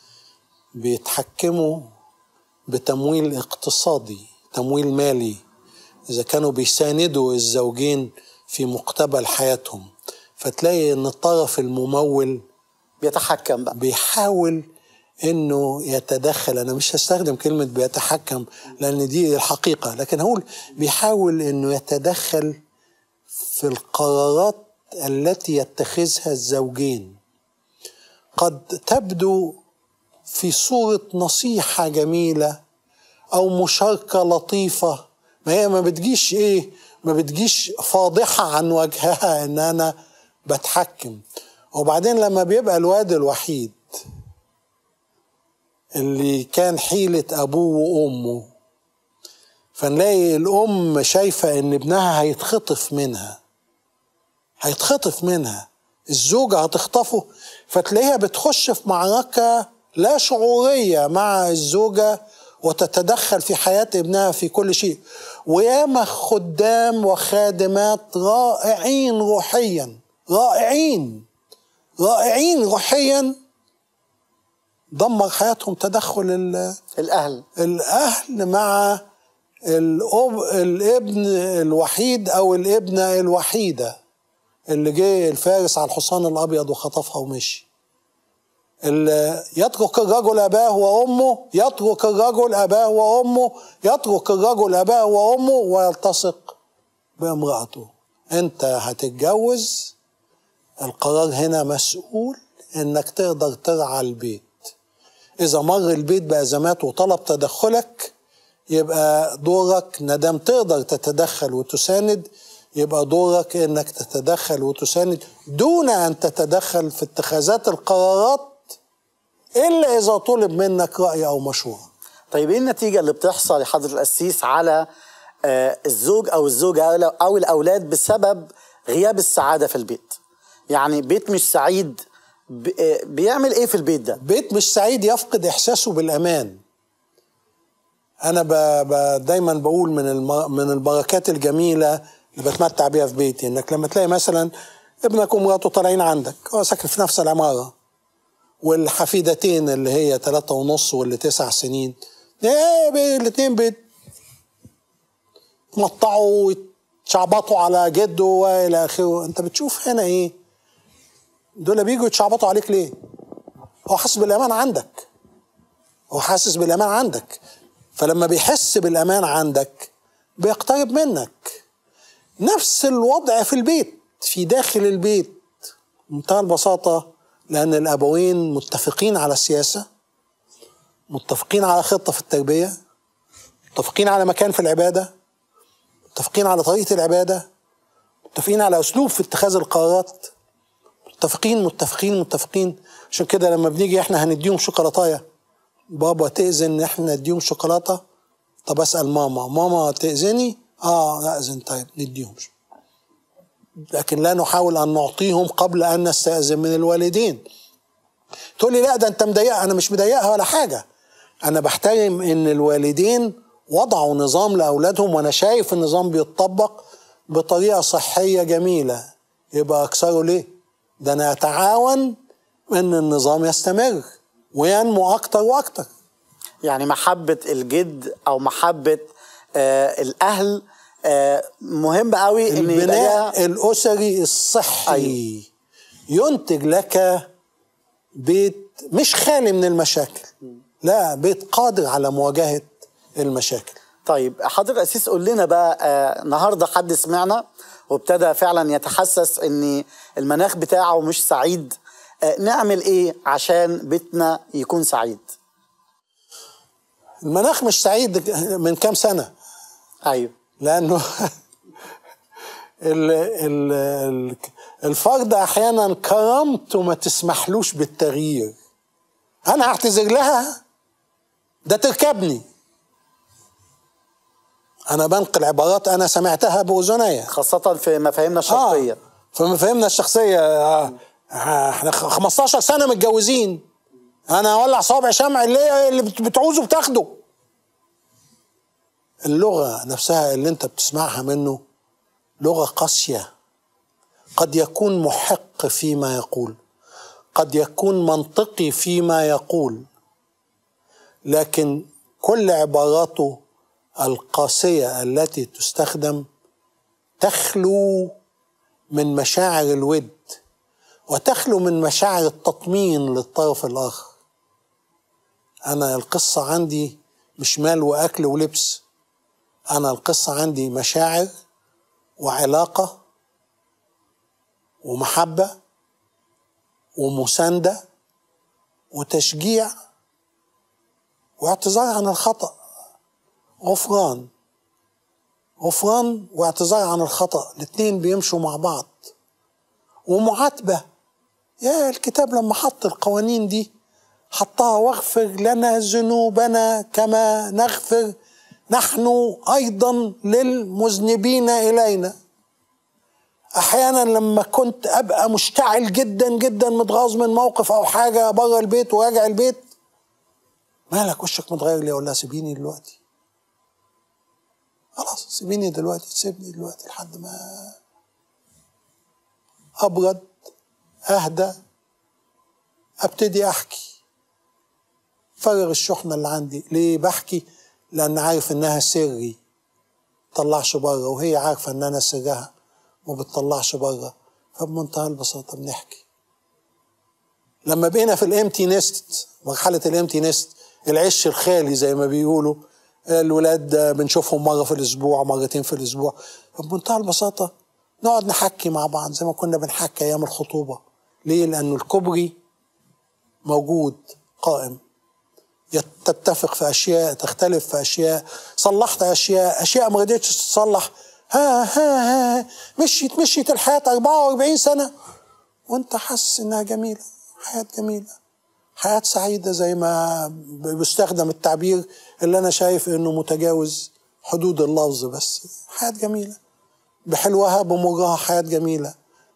بيتحكموا بتمويل اقتصادي تمويل مالي إذا كانوا بيساندوا الزوجين في مقتبل حياتهم فتلاقي إن الطرف الممول بيتحكم بقى بيحاول انه يتدخل انا مش هستخدم كلمه بيتحكم لان دي الحقيقه لكن هقول بيحاول انه يتدخل في القرارات التي يتخذها الزوجين قد تبدو في صوره نصيحه جميله او مشاركه لطيفه ما هي ما بتجيش ايه ما بتجيش فاضحه عن وجهها ان انا بتحكم وبعدين لما بيبقى الواد الوحيد اللي كان حيلة أبوه وأمه فنلاقي الأم شايفة إن ابنها هيتخطف منها هيتخطف منها الزوجة هتخطفه فتلاقيها بتخش في معركة لا شعورية مع الزوجة وتتدخل في حياة ابنها في كل شيء وياما خدام وخادمات رائعين روحيا رائعين رائعين روحيا دمر حياتهم تدخل ال- الأهل الاهل مع الأب الابن الوحيد او الابنه الوحيده اللي جه الفارس على الحصان الابيض وخطفها ومشي اللي يترك الرجل اباه وامه يترك الرجل اباه وامه يترك الرجل اباه وامه ويلتصق بامراته انت هتتجوز القرار هنا مسؤول انك تقدر ترعى البيت اذا مر البيت بازمات وطلب تدخلك يبقى دورك ندام تقدر تتدخل وتساند يبقى دورك انك تتدخل وتساند دون ان تتدخل في اتخاذات القرارات الا اذا طلب منك راي او مشوره طيب ايه النتيجه اللي بتحصل يا حضره القسيس على آه، الزوج او الزوجه أو- او الاولاد بسبب غياب السعاده في البيت يعني بيت مش سعيد ب- آه، بيعمل ايه في البيت ده بيت مش سعيد يفقد احساسه بالامان انا ب... ب... دايما بقول من الم... من البركات الجميله اللي بتمتع بيها في بيتي انك لما تلاقي مثلا ابنك ومراته طالعين عندك هو ساكن في نفس العماره والحفيدتين اللي هي ثلاثة ونص واللي تسع سنين ايه الاثنين بيتمطعوا ويتشعبطوا على جده والى اخره انت بتشوف هنا ايه دول بيجوا يتشعبطوا عليك ليه هو حاسس بالامان عندك هو حاسس بالامان عندك فلما بيحس بالامان عندك بيقترب منك نفس الوضع في البيت في داخل البيت بمنتهى البساطة لأن الأبوين متفقين على السياسة متفقين على خطة في التربية متفقين على مكان في العبادة متفقين على طريقة العبادة متفقين على أسلوب في اتخاذ القرارات متفقين متفقين متفقين عشان كده لما بنيجي احنا هنديهم شوكولاتايه بابا تأذن ان احنا نديهم شوكولاته طب اسال ماما ماما تأذني اه اذن طيب نديهم لكن لا نحاول ان نعطيهم قبل ان نستأذن من الوالدين تقول لي لا ده انت مضايقها انا مش مضايقها ولا حاجه انا بحترم ان الوالدين وضعوا نظام لاولادهم وانا شايف النظام بيتطبق بطريقه صحيه جميله يبقى اكسره ليه ده انا اتعاون ان النظام يستمر وينمو اكتر واكتر يعني محبة الجد أو محبة آه الأهل آه مهم قوي إن يبقى لها- البناء الاسري الصحي أيوة. ينتج لك بيت مش خالي من المشاكل لا بيت قادر على مواجهه المشاكل طيب حضرتك الأسيس قول لنا بقى آه النهارده حد سمعنا وابتدى فعلا يتحسس ان المناخ بتاعه مش سعيد آه نعمل ايه عشان بيتنا يكون سعيد المناخ مش سعيد من كام سنه ايوه لانه ال ال ال الفرد احيانا كرامته ما تسمحلوش بالتغيير انا هعتذر لها ده تركبني انا بنقل عبارات انا سمعتها باذني خاصة في مفاهيمنا الشخصية اه فمفاهيمنا الشخصيه آه، احنا 15 سنه متجوزين انا اولع صابع شمع اللي اللي بت- بتعوزه بتاخده اللغه نفسها اللي انت بتسمعها منه لغه قاسيه قد يكون محق فيما يقول قد يكون منطقي فيما يقول لكن كل عباراته القاسيه التي تستخدم تخلو من مشاعر الود وتخلو من مشاعر التطمين للطرف الآخر أنا القصة عندي مش مال وأكل ولبس أنا القصة عندي مشاعر وعلاقة ومحبة ومساندة وتشجيع واعتذار عن الخطأ غفران غفران واعتذار عن الخطأ الاتنين بيمشوا مع بعض ومعاتبة يا الكتاب لما حط القوانين دي حطها واغفر لنا ذنوبنا كما نغفر نحن أيضا للمذنبين إلينا أحيانا لما كنت أبقى مشتعل جدا جدا متغاظ من موقف أو حاجة بره البيت وراجع البيت مالك وشك متغير ليه أقول لها سيبيني دلوقتي خلاص سيبيني دلوقتي سيبني دلوقتي لحد ما ابرد اهدى ابتدي احكي فرغ الشحنه اللي عندي ليه بحكي لان عارف انها سري طلعش بره وهي عارفه ان انا سرها ما بتطلعش بره فبمنتهى البساطه بنحكي لما بقينا في الامتي نست مرحله الامتي نست العش الخالي زي ما بيقولوا الولاد بنشوفهم مره في الاسبوع مرتين في الاسبوع فبمنتهى البساطه نقعد نحكي مع بعض زي ما كنا بنحكي ايام الخطوبه ليه لانه الكوبري موجود قائم يت- تتفق في اشياء تختلف في اشياء صلحت اشياء اشياء ما قدرتش تتصلح ها ها ها مشيت مشيت الحياه 44 سنه وانت حاسس انها جميله حياه جميله حياه سعيده زي ما ب- بيستخدم التعبير اللي انا شايف انه متجاوز حدود اللفظ بس حياه جميله بحلوها بمرها حياة جميلة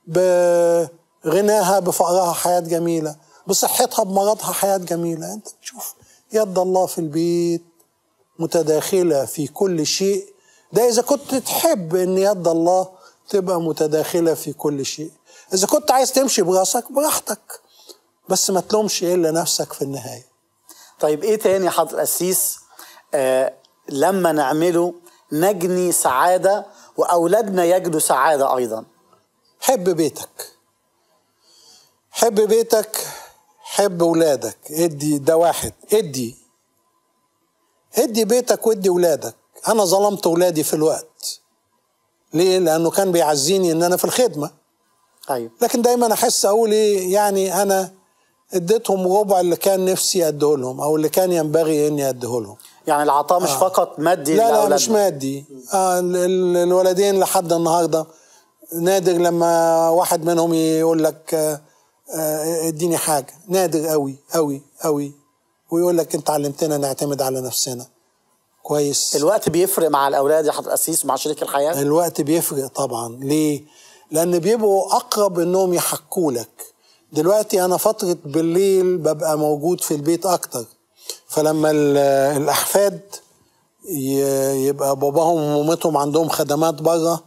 بغناها بفقرها حياة جميلة بصحتها بمرضها حياة جميلة انت بتشوف يد الله في البيت متداخلة في كل شيء ده إذا كنت تحب إن يد الله تبقى متداخلة في كل شيء إذا كنت عايز تمشي براسك براحتك بس ما تلومش إلا نفسك في النهاية طيب ايه تاني يا حضرة القسيس آه لما نعمله نجني سعادة وأولادنا يجدوا سعادة أيضا حب بيتك حب بيتك حب ولادك ادي ده واحد ادي ادي بيتك وادي ولادك انا ظلمت ولادي في الوقت ليه لانه كان بيعزيني ان انا في الخدمه ايوه لكن دايما احس اقول ايه يعني انا اديتهم ربع اللي كان نفسي اديه لهم او اللي كان ينبغي اني اديه لهم يعني العطاء مش آه. فقط مادي لا لا لأولادنا. مش مادي آه ال- ال- الولدين لحد النهارده نادر لما واحد منهم يقول لك آه، آه، اديني حاجه نادر قوي قوي قوي ويقول لك انت علمتنا نعتمد على نفسنا كويس الوقت بيفرق مع الاولاد يا حضرتك القسيس مع شريك الحياه الوقت بيفرق طبعا ليه لان بيبقوا اقرب انهم يحكوا لك دلوقتي انا فتره بالليل ببقى موجود في البيت اكتر فلما ال- الاحفاد ي- يبقى باباهم ومامتهم عندهم خدمات بره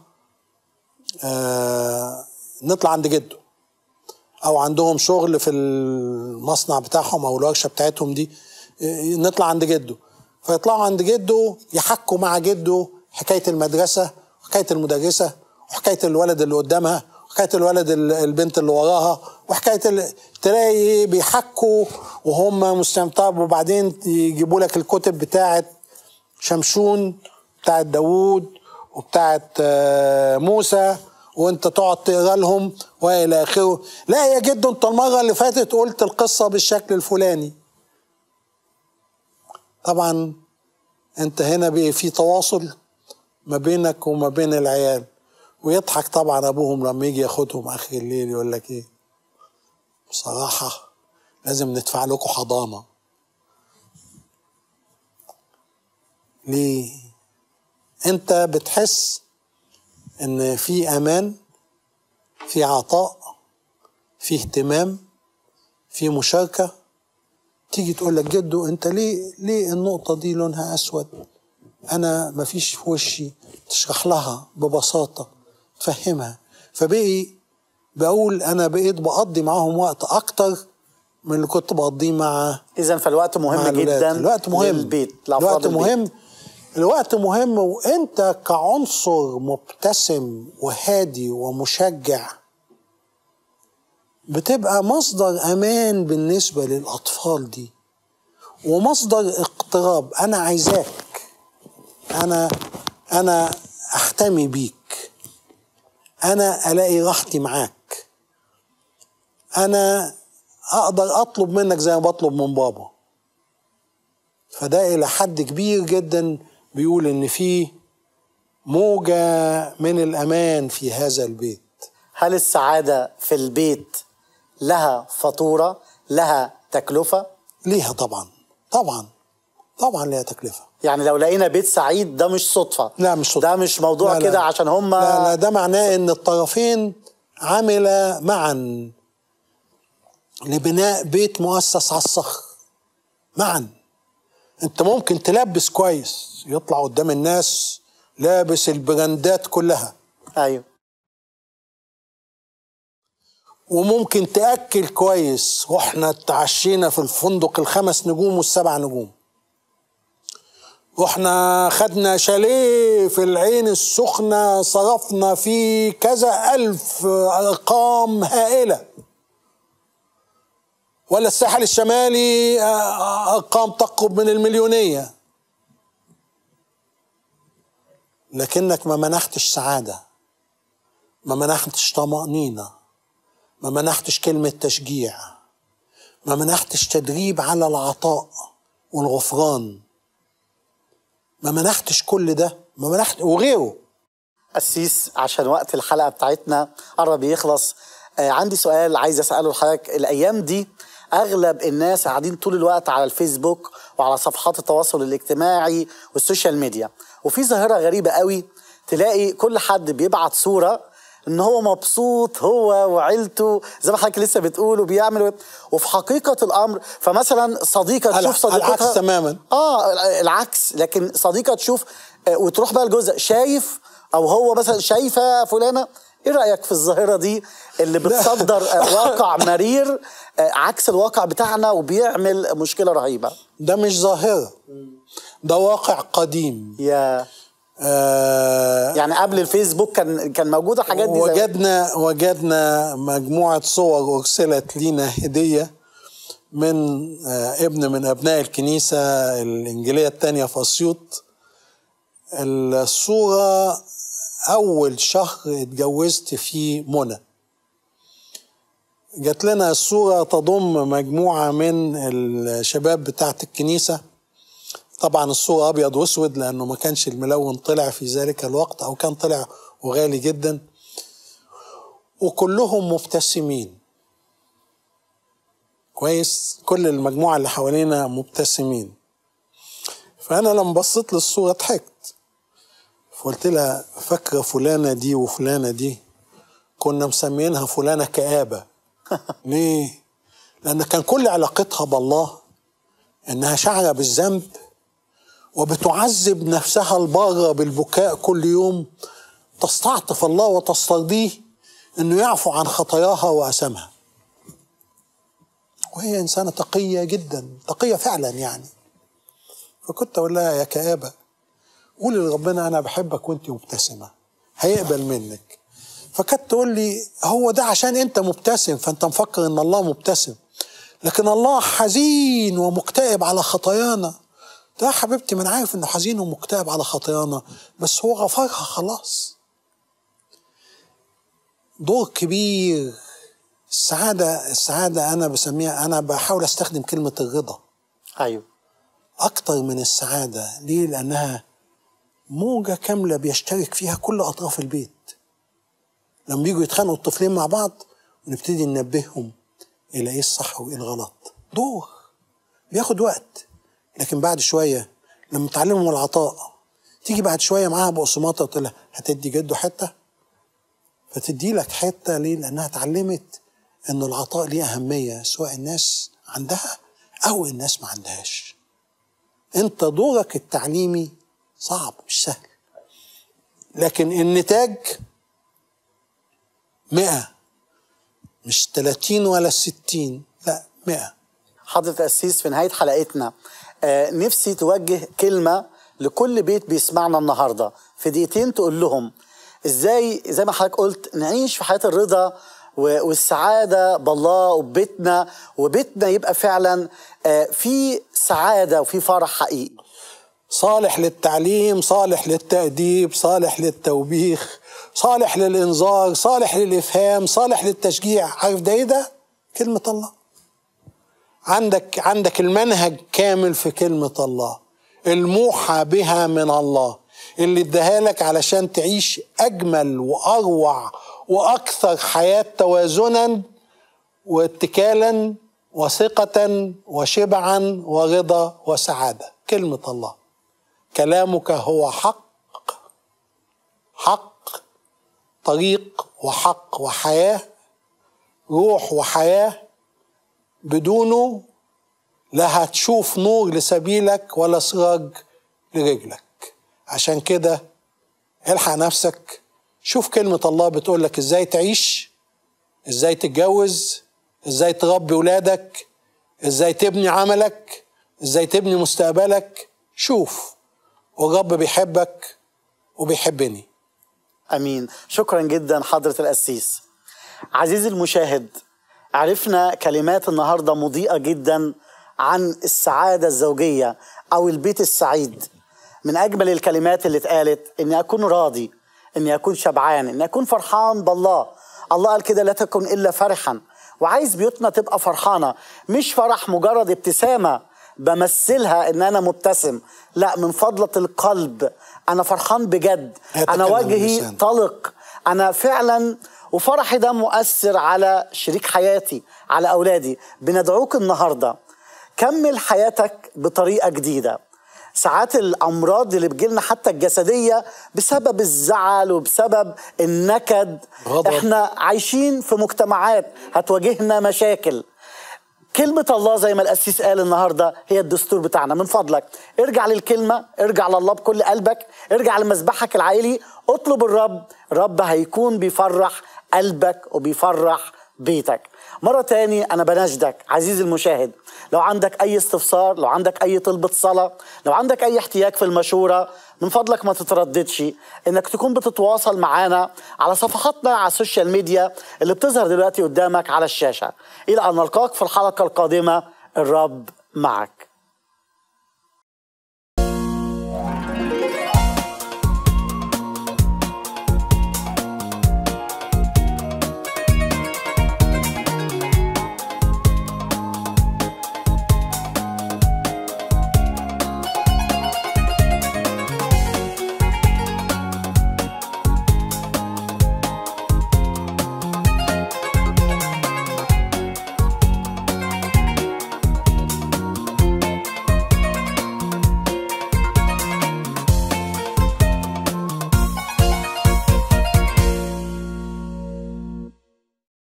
آه نطلع عند جده او عندهم شغل في المصنع بتاعهم او الورشه بتاعتهم دي آه، نطلع عند جده فيطلعوا عند جده يحكوا مع جده حكايه المدرسه وحكايه المدرسه وحكايه الولد اللي قدامها وحكايه الولد ال- البنت اللي وراها وحكايه ال... تلاقي إيه بيحكوا وهم مستمتعين وبعدين يجيبوا لك الكتب بتاعت شمشون بتاعت داوود وبتاعت آه، موسى وانت تقعد تقرا لهم والى اخره لا يا جدو انت المره اللي فاتت قلت القصه بالشكل الفلاني طبعا انت هنا بقى في تواصل ما بينك وما بين العيال ويضحك طبعا ابوهم لما يجي ياخدهم اخر الليل يقول لك ايه بصراحه لازم ندفع لكم حضانه ليه انت بتحس ان في امان في عطاء في اهتمام في مشاركه تيجي تقول لك جدو انت ليه ليه النقطه دي لونها اسود انا مفيش في وشي تشرح لها ببساطه تفهمها فبقي بقول انا بقيت بقضي معاهم وقت اكتر من اللي كنت بقضيه مع اذا فالوقت مع مهم الولاد. جدا الوقت مهم للبيت لأفراد الوقت البيت. مهم الوقت مهم وانت كعنصر مبتسم وهادي ومشجع بتبقى مصدر امان بالنسبه للاطفال دي ومصدر اقتراب انا عايزاك انا انا احتمي بيك انا الاقي راحتي معاك انا اقدر اطلب منك زي ما بطلب من بابا فده الى حد كبير جدا بيقول ان في موجه من الامان في هذا البيت هل السعاده في البيت لها فاتوره لها تكلفه ليها طبعا طبعا طبعا ليها تكلفه يعني لو لقينا بيت سعيد ده مش صدفه لا مش صدفة. ده مش موضوع لا لا. كده عشان هم لا لا ده معناه ان الطرفين عملا معا لبناء بيت مؤسس على الصخر معا انت ممكن تلبس كويس يطلع قدام الناس لابس البراندات كلها ايوه وممكن تاكل كويس واحنا اتعشينا في الفندق الخمس نجوم والسبع نجوم واحنا خدنا شاليه في العين السخنة صرفنا فيه كذا ألف أرقام هائلة ولا الساحل الشمالي آه، أرقام تقرب من المليونية لكنك ما منحتش سعادة ما منحتش طمأنينة ما منحتش كلمة تشجيع ما منحتش تدريب على العطاء والغفران ما منحتش كل ده ما منحت وغيره قسيس عشان وقت الحلقه بتاعتنا قرب يخلص آه عندي سؤال عايز اساله لحضرتك الايام دي اغلب الناس قاعدين طول الوقت على الفيسبوك وعلى صفحات التواصل الاجتماعي والسوشيال ميديا وفي ظاهره غريبه قوي تلاقي كل حد بيبعت صوره ان هو مبسوط هو وعيلته زي ما حضرتك لسه بتقول وبيعمل وفي حقيقه الامر فمثلا صديقه الع- تشوف صديقتها العكس تماماً. اه العكس لكن صديقه تشوف آه، وتروح بقى الجزء شايف او هو مثلا شايفه فلانه ايه رايك في الظاهره دي اللي بتصدر آه، واقع مرير آه، عكس الواقع بتاعنا وبيعمل مشكله رهيبه ده مش ظاهرة ده واقع قديم يا آه يعني قبل الفيسبوك كان كان موجوده الحاجات دي زي- وجدنا وجدنا مجموعة صور أرسلت لينا هدية من آه، ابن من أبناء الكنيسة الإنجيلية الثانية في أسيوط الصورة اول شهر اتجوزت فيه منى جات لنا الصورة تضم مجموعة من الشباب بتاعت الكنيسة طبعا الصورة أبيض وأسود لأنه ما كانش الملون طلع في ذلك الوقت أو كان طلع وغالي جدا وكلهم مبتسمين كويس كل المجموعة اللي حوالينا مبتسمين فأنا لما بصيت للصورة ضحكت فقلت لها فاكرة فلانة دي وفلانة دي كنا مسمينها فلانة كآبة ليه؟ لأن كان كل علاقتها بالله إنها شعرة بالذنب وبتعذب نفسها البارة بالبكاء كل يوم تستعطف الله وتسترضيه إنه يعفو عن خطاياها وأثامها وهي إنسانة تقية جدا تقية فعلا يعني فكنت أقول لها يا كآبة قولي لربنا أنا بحبك وأنت مبتسمة هيقبل منك فكانت تقول لي هو ده عشان أنت مبتسم فأنت مفكر إن الله مبتسم لكن الله حزين ومكتئب على خطايانا ده يا حبيبتي من عارف انه حزين ومكتئب على خطايانا بس هو غفرها خلاص دور كبير السعادة السعادة أنا بسميها أنا بحاول أستخدم كلمة الرضا ايوه أكتر من السعادة ليه؟ لأنها موجة كاملة بيشترك فيها كل أطراف البيت لما بيجوا يتخانقوا الطفلين مع بعض ونبتدي ننبههم إلى إيه الصح وإيه الغلط دور بياخد وقت لكن بعد شوية لما تعلمهم العطاء تيجي بعد شوية معاها بقسماطة وتقول لها هتدي جده حتة فتدي لك حتة ليه؟ لأنها اتعلمت إن العطاء ليه أهمية سواء الناس عندها أو الناس ما عندهاش أنت دورك التعليمي صعب مش سهل لكن النتاج مئة مش 30 ولا 60 لا 100 حضرة القسيس في نهاية حلقتنا آه نفسي توجه كلمة لكل بيت بيسمعنا النهاردة في دقيقتين تقول لهم ازاي زي ما حضرتك قلت نعيش في حياة الرضا و- والسعادة بالله وببيتنا وبيتنا يبقى فعلا آه في سعادة وفي فرح حقيقي صالح للتعليم صالح للتأديب صالح للتوبيخ صالح للإنذار صالح للإفهام صالح للتشجيع عارف ده إيه ده؟ كلمة الله عندك عندك المنهج كامل في كلمة الله الموحى بها من الله اللي اداها لك علشان تعيش أجمل وأروع وأكثر حياة توازنا واتكالا وثقة وشبعا ورضا وسعادة كلمة الله كلامك هو حق حق طريق وحق وحياة روح وحياة بدونه لا هتشوف نور لسبيلك ولا سراج لرجلك عشان كده الحق نفسك شوف كلمة الله بتقول لك ازاي تعيش ازاي تتجوز ازاي تربي ولادك ازاي تبني عملك ازاي تبني مستقبلك شوف والرب بيحبك وبيحبني امين شكرا جدا حضره القسيس عزيزي المشاهد عرفنا كلمات النهارده مضيئه جدا عن السعاده الزوجيه او البيت السعيد من اجمل الكلمات اللي اتقالت اني اكون راضي اني اكون شبعان اني اكون فرحان بالله الله قال كده لا تكن الا فرحا وعايز بيوتنا تبقى فرحانه مش فرح مجرد ابتسامه بمثلها ان انا مبتسم لا من فضله القلب انا فرحان بجد انا يتكلم وجهي اللسان. طلق انا فعلا وفرحي ده مؤثر على شريك حياتي على اولادي بندعوك النهارده كمل حياتك بطريقه جديده ساعات الامراض اللي بتجيلنا حتى الجسديه بسبب الزعل وبسبب النكد غضب. احنا عايشين في مجتمعات هتواجهنا مشاكل كلمة الله زي ما القسيس قال النهاردة هي الدستور بتاعنا من فضلك ارجع للكلمة ارجع لله بكل قلبك ارجع لمذبحك العائلي اطلب الرب الرب هيكون بيفرح قلبك وبيفرح بيتك مرة تاني أنا بناشدك عزيزي المشاهد لو عندك أي استفسار لو عندك أي طلبة صلاة لو عندك أي احتياج في المشورة من فضلك ما تترددش إنك تكون بتتواصل معانا على صفحاتنا على السوشيال ميديا اللي بتظهر دلوقتي قدامك على الشاشة إلى أن نلقاك في الحلقة القادمة الرب معك